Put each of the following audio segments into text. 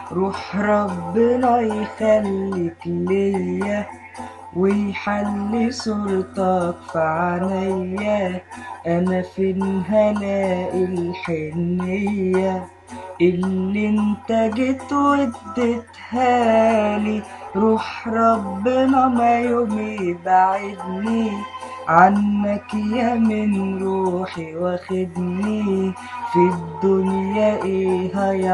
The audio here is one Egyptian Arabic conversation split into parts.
روح ربنا يخليك ليا ويحلي صورتك في عينيا انا فين هلاقي الحنية اللي انت جيت واديتها لي روح ربنا ما يوم يبعدني عنك يا من روحي واخدني في الدنيا ايه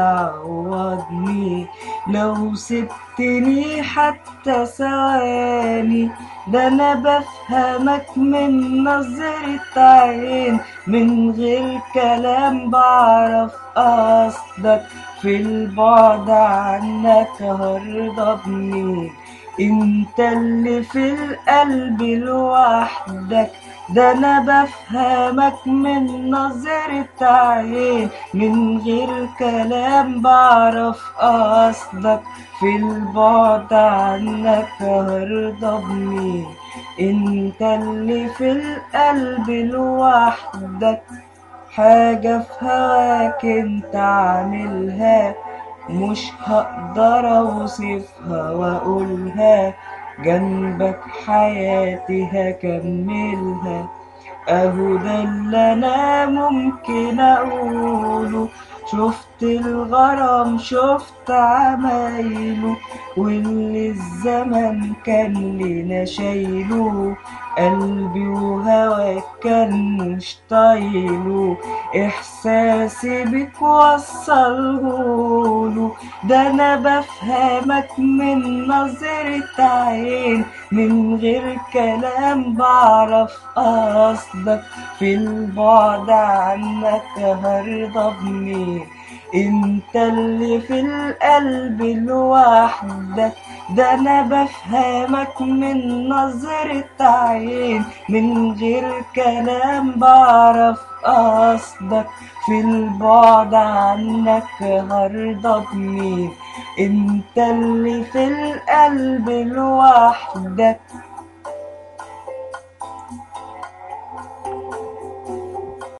هيعوضني لو سبتني حتى ثواني ده انا بفهمك من نظرة عين من غير كلام بعرف قصدك في البعد عنك هرضى بمين انت اللي في القلب لوحدك ده انا بفهمك من نظرة عين من غير كلام بعرف قصدك في البعد عنك هرضى بمين انت اللي في القلب لوحدك حاجة في هواك انت عاملها مش هقدر اوصفها واقولها جنبك حياتي هكملها اهو ده اللي انا ممكن اقوله شفت الغرام شفت عمايله واللي الزمن كان لنا شايله قلبي وهواك كان مش طايله احساسي بك وصلهوله ده انا بفهمك من نظرة عين من غير كلام بعرف قصدك في البعد عنك هرضى بمين انت اللي في القلب لوحدك ده انا بفهمك من نظرة عين من غير كلام بعرف قصدك في البعد عنك هرضى بمين انت اللي في القلب لوحدك